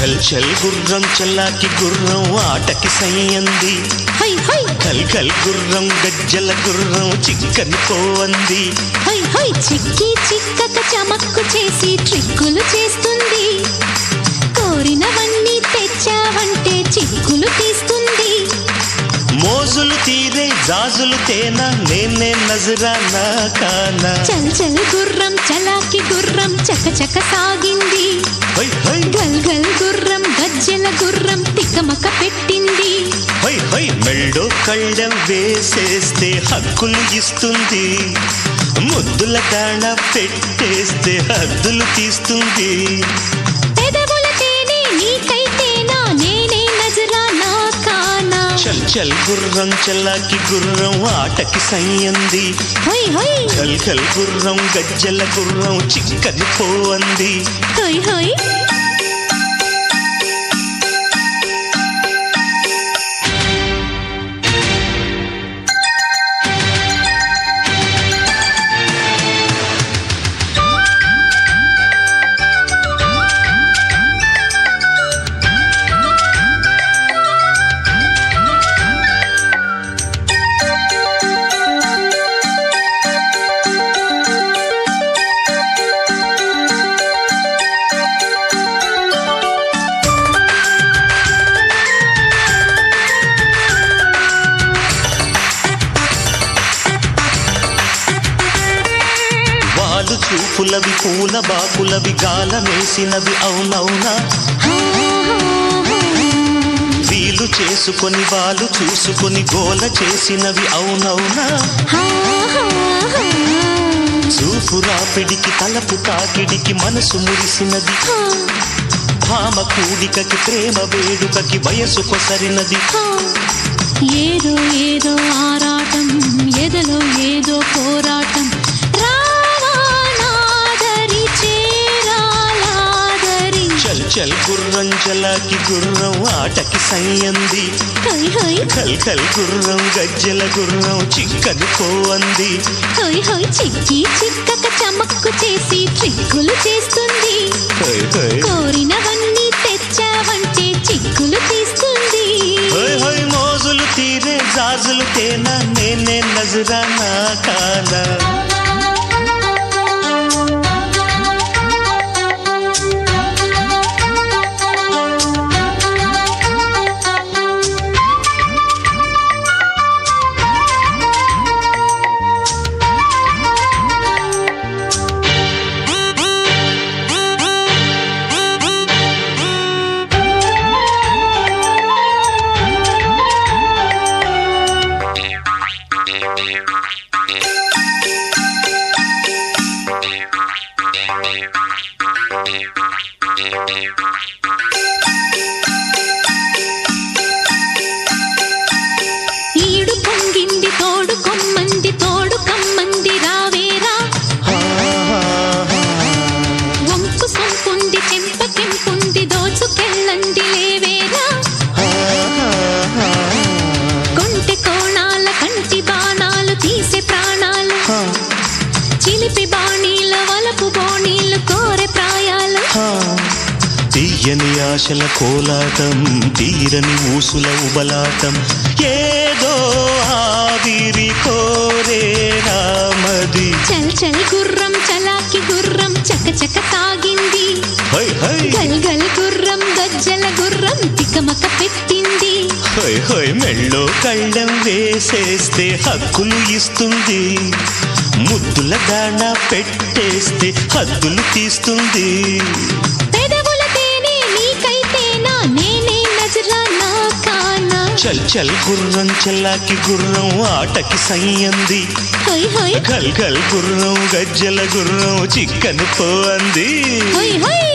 చల్ చల్ గుర్రం చల్లాకి గుర్రం ఆటకి సయ్యంది హై హై కల్ కల్ గుర్రం గజ్జల గుర్రం చిక్కని పోవంది హై హై చిక్కి చిక్కక చమక్కు చేసి ట్రిక్కులు చేస్తుంది కోరినవన్నీ తెచ్చావంటే చిక్కులు తీస్తుంది మోజులు తీరే జాజులు తేనా నేనే నజరానా కానా చల్ చల్ గుర్రం చలాకి గుర్రం చక చక సాగింది హై హై గల్ గల్ గుర్రం గజ్జెల గుర్రం తికమక పెట్టింది హై హై మెళ్ళో కళ్ళెం వేసేస్తే హక్కులు ఇస్తుంది ముద్దుల కాణ పెట్టేస్తే హద్దులు తీస్తుంది పెదవుల తేనె నీకైతేనా నేనే నజరానా కానా చల్ చల్ గుర్రం చల్లాకి గుర్రం ఆటకి సయ్యంది హై హై కల్ కల్ గుర్రం గజ్జల గుర్రం చిక్కని పోవంది హై హై వాలు చూపులవి పూల బాకులవి గాలమేసినవి అవునవునా వీలు చేసుకొని వాళ్ళు చూసుకొని గోల చేసినవి అవునవునా చూపు రాపిడికి తలపు తాకిడికి మనసు మురిసినది భామ కూడికకి ప్రేమ వేడుకకి వయసు కొసరినది ఏదో ఏదో ఆరాటం ఎదలో ఏదో పోరాటం రావా నాదరి చేరాలాదరి చల్ చల్ గుర్రం చలాకి గుర్రం ఆటకి సయ్యంది హై హై కల్ కల్ గుర్రం గజ్జల గుర్రం చిక్కని పోవంది హై హై చిక్కి చిక్కక చమక్కు చేసి ట్రిక్కులు చేస్తుంది హై హై కోరినవన్నీ తెచ్చావంటే చిక్కులు తీస్తుంది హై హై మోజులు తీరే జాజులు తేనా నేనే నజరానా కానా ఈడు పొంగింది తోడు కొమ్మంది తోడు కమ్మంది రావేరా వంపు సొంపుంది చెంపకెంపుంది దోచుకెళ్ళండి లేవేరా కొంటె కోణాల కంటి బాణాలు తీసే ప్రాణాలు చిలిపి బాణీల వలపు బోణీలు కోరె ప్రాయాలు తీయని ఆశల కోలాటం తీరని ఊసుల ఉబలాటం ఏదో ఆవిరి కోరే రామది చల్ చల్ గుర్రం చలాకి గుర్రం చక చక తాగింది హై హై గల్ గల్ గుర్రం గజ్జల గుర్రం తికమక పెట్టింది హై హై మెళ్ళో కళ్ళెం వేసేస్తే హక్కులు ఇస్తుంది ముద్దుల దాణ పెట్టేస్తే హద్దులు తీస్తుంది పెదవుల తేనె నీకైతేనా నేనే నజరానా కానా చల్ చల్ గుర్రం చల్లాకి గుర్రం ఆటకి సయ్యంది హై హై గల్ గల్ గుర్రం గజ్జల గుర్రం చిక్కని పోంది హై హై